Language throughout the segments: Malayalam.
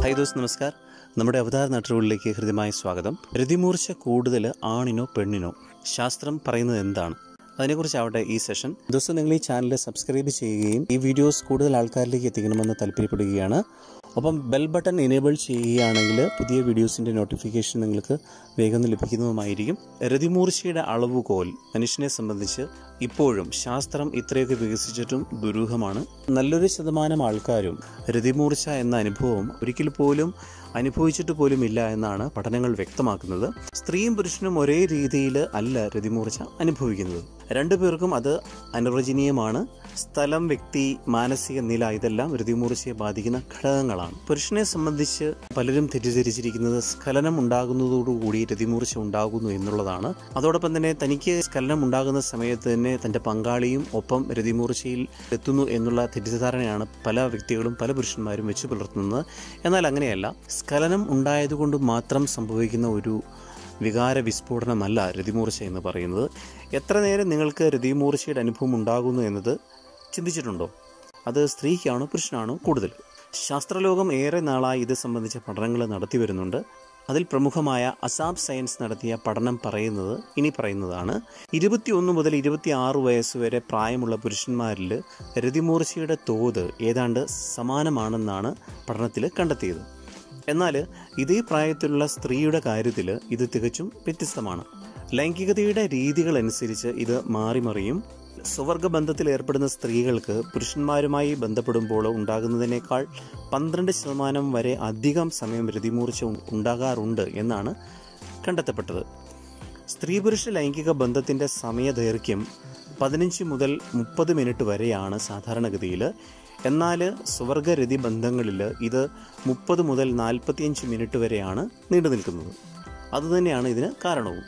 ഹായ് ദോസ് നമസ്കാർ നമ്മുടെ അവതാര നാട്ടുകളിലേക്ക് ഹൃദ്യമായ സ്വാഗതം രതിമൂർച്ച കൂടുതൽ ആണിനോ പെണ്ണിനോ ശാസ്ത്രം പറയുന്നത് എന്താണ് അതിനെക്കുറിച്ചാവട്ടെ ഈ സെഷൻ ദിവസം നിങ്ങൾ ഈ ചാനൽ സബ്സ്ക്രൈബ് ചെയ്യുകയും ഈ വീഡിയോസ് കൂടുതൽ ആൾക്കാരിലേക്ക് എത്തിക്കണമെന്ന് താല്പര്യപ്പെടുകയാണ് ഒപ്പം ബെൽ ബട്ടൺ എനേബിൾ ചെയ്യുകയാണെങ്കിൽ പുതിയ വീഡിയോസിൻ്റെ നോട്ടിഫിക്കേഷൻ നിങ്ങൾക്ക് വേഗം ലഭിക്കുന്നതുമായിരിക്കും രതിമൂർച്ചയുടെ അളവുകോൽ മനുഷ്യനെ സംബന്ധിച്ച് ഇപ്പോഴും ശാസ്ത്രം ഇത്രയൊക്കെ വികസിച്ചിട്ടും ദുരൂഹമാണ് നല്ലൊരു ശതമാനം ആൾക്കാരും രതിമൂർച്ച എന്ന അനുഭവം ഒരിക്കൽ പോലും അനുഭവിച്ചിട്ട് പോലും ഇല്ല എന്നാണ് പഠനങ്ങൾ വ്യക്തമാക്കുന്നത് സ്ത്രീയും പുരുഷനും ഒരേ രീതിയിൽ അല്ല രതിമൂർച്ച അനുഭവിക്കുന്നത് രണ്ടുപേർക്കും അത് അനുവചനീയമാണ് സ്ഥലം വ്യക്തി മാനസിക നില ഇതെല്ലാം രതിമൂർച്ചയെ ബാധിക്കുന്ന ഘടകങ്ങളാണ് പുരുഷനെ സംബന്ധിച്ച് പലരും തെറ്റിദ്ധരിച്ചിരിക്കുന്നത് സ്ഖലനം ഉണ്ടാകുന്നതോടുകൂടി രതിമൂർച്ച ഉണ്ടാകുന്നു എന്നുള്ളതാണ് അതോടൊപ്പം തന്നെ തനിക്ക് സ്ഖലനം ഉണ്ടാകുന്ന സമയത്ത് തന്നെ തൻ്റെ പങ്കാളിയും ഒപ്പം രതിമൂർച്ചയിൽ എത്തുന്നു എന്നുള്ള തെറ്റിദ്ധാരണയാണ് പല വ്യക്തികളും പല പുരുഷന്മാരും വെച്ച് പുലർത്തുന്നത് എന്നാൽ അങ്ങനെയല്ല സ്ഖലനം ഉണ്ടായതുകൊണ്ട് മാത്രം സംഭവിക്കുന്ന ഒരു വികാര വിസ്ഫോടനമല്ല രതിമൂർച്ച എന്ന് പറയുന്നത് എത്ര നേരം നിങ്ങൾക്ക് രതിമൂർച്ചയുടെ അനുഭവം ഉണ്ടാകുന്നു എന്നത് ചിന്തിച്ചിട്ടുണ്ടോ അത് സ്ത്രീക്കാണോ പുരുഷനാണോ കൂടുതൽ ശാസ്ത്രലോകം ഏറെ നാളായി ഇത് സംബന്ധിച്ച പഠനങ്ങൾ നടത്തി വരുന്നുണ്ട് അതിൽ പ്രമുഖമായ അസാബ് സയൻസ് നടത്തിയ പഠനം പറയുന്നത് ഇനി പറയുന്നതാണ് ഇരുപത്തിയൊന്ന് മുതൽ ഇരുപത്തി ആറ് വയസ്സ് വരെ പ്രായമുള്ള പുരുഷന്മാരിൽ രതിമൂർച്ചയുടെ തോത് ഏതാണ്ട് സമാനമാണെന്നാണ് പഠനത്തിൽ കണ്ടെത്തിയത് എന്നാൽ ഇതേ പ്രായത്തിലുള്ള സ്ത്രീയുടെ കാര്യത്തിൽ ഇത് തികച്ചും വ്യത്യസ്തമാണ് ലൈംഗികതയുടെ രീതികൾ അനുസരിച്ച് ഇത് മാറിമറിയും സ്വവർഗ ബന്ധത്തിൽ ഏർപ്പെടുന്ന സ്ത്രീകൾക്ക് പുരുഷന്മാരുമായി ബന്ധപ്പെടുമ്പോൾ ഉണ്ടാകുന്നതിനേക്കാൾ പന്ത്രണ്ട് ശതമാനം വരെ അധികം സമയം രതിമൂർച്ച ഉണ്ടാകാറുണ്ട് എന്നാണ് കണ്ടെത്തപ്പെട്ടത് സ്ത്രീ പുരുഷ ലൈംഗിക ബന്ധത്തിൻ്റെ സമയദൈർഘ്യം പതിനഞ്ച് മുതൽ മുപ്പത് മിനിറ്റ് വരെയാണ് സാധാരണഗതിയിൽ എന്നാൽ സ്വർഗരതി ബന്ധങ്ങളിൽ ഇത് മുപ്പത് മുതൽ നാൽപ്പത്തിയഞ്ച് മിനിറ്റ് വരെയാണ് നീണ്ടു നിൽക്കുന്നത് അതുതന്നെയാണ് ഇതിന് കാരണവും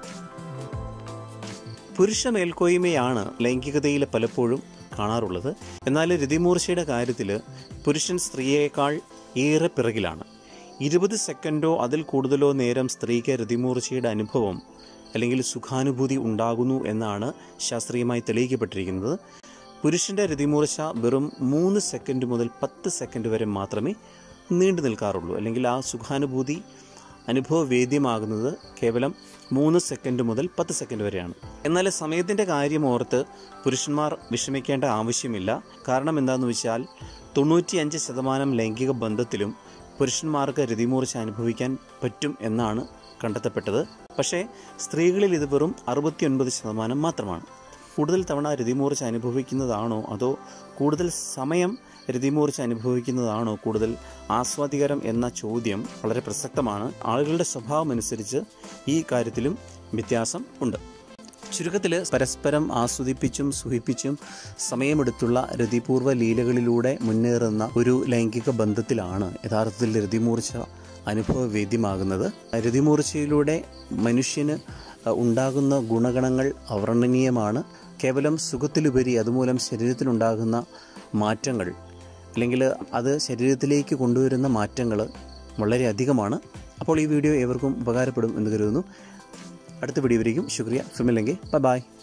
പുരുഷ മേൽക്കോയ്മയാണ് ലൈംഗികതയിൽ പലപ്പോഴും കാണാറുള്ളത് എന്നാൽ രതിമൂർച്ചയുടെ കാര്യത്തിൽ പുരുഷൻ സ്ത്രീയേക്കാൾ ഏറെ പിറകിലാണ് ഇരുപത് സെക്കൻഡോ അതിൽ കൂടുതലോ നേരം സ്ത്രീക്ക് രതിമൂർച്ചയുടെ അനുഭവം അല്ലെങ്കിൽ സുഖാനുഭൂതി ഉണ്ടാകുന്നു എന്നാണ് ശാസ്ത്രീയമായി തെളിയിക്കപ്പെട്ടിരിക്കുന്നത് പുരുഷൻ്റെ രതിമൂർച്ച വെറും മൂന്ന് സെക്കൻഡ് മുതൽ പത്ത് സെക്കൻഡ് വരെ മാത്രമേ നീണ്ടു നിൽക്കാറുള്ളൂ അല്ലെങ്കിൽ ആ സുഖാനുഭൂതി അനുഭവവേദ്യമാകുന്നത് കേവലം മൂന്ന് സെക്കൻഡ് മുതൽ പത്ത് സെക്കൻഡ് വരെയാണ് എന്നാൽ സമയത്തിൻ്റെ കാര്യം ഓർത്ത് പുരുഷന്മാർ വിഷമിക്കേണ്ട ആവശ്യമില്ല കാരണം എന്താണെന്ന് വെച്ചാൽ തൊണ്ണൂറ്റിയഞ്ച് ശതമാനം ലൈംഗിക ബന്ധത്തിലും പുരുഷന്മാർക്ക് രതിമൂർച്ച അനുഭവിക്കാൻ പറ്റും എന്നാണ് കണ്ടെത്തപ്പെട്ടത് പക്ഷേ സ്ത്രീകളിൽ ഇത് വെറും അറുപത്തിയൊൻപത് ശതമാനം മാത്രമാണ് കൂടുതൽ തവണ രതിമൂർച്ച അനുഭവിക്കുന്നതാണോ അതോ കൂടുതൽ സമയം രതിമൂർച്ച അനുഭവിക്കുന്നതാണോ കൂടുതൽ ആസ്വാദികരം എന്ന ചോദ്യം വളരെ പ്രസക്തമാണ് ആളുകളുടെ സ്വഭാവം അനുസരിച്ച് ഈ കാര്യത്തിലും വ്യത്യാസം ഉണ്ട് ചുരുക്കത്തിൽ പരസ്പരം ആസ്വദിപ്പിച്ചും സുഖിപ്പിച്ചും സമയമെടുത്തുള്ള രതിപൂർവ്വ ലീലകളിലൂടെ മുന്നേറുന്ന ഒരു ലൈംഗിക ബന്ധത്തിലാണ് യഥാർത്ഥത്തിൽ രതിമൂർച്ച അനുഭവവേദ്യമാകുന്നത് രതിമൂർച്ചയിലൂടെ മനുഷ്യന് ഉണ്ടാകുന്ന ഗുണഗണങ്ങൾ അവർണ്ണനീയമാണ് കേവലം സുഖത്തിലുപരി അതുമൂലം ശരീരത്തിലുണ്ടാകുന്ന മാറ്റങ്ങൾ അല്ലെങ്കിൽ അത് ശരീരത്തിലേക്ക് കൊണ്ടുവരുന്ന മാറ്റങ്ങൾ വളരെ അധികമാണ് അപ്പോൾ ഈ വീഡിയോ ഏവർക്കും ഉപകാരപ്പെടും എന്ന് കരുതുന്നു അടുത്ത വീഡിയോ വരയ്ക്കും ശുക്രിയ ഫിമില്ലെങ്കിൽ ബൈ ബൈ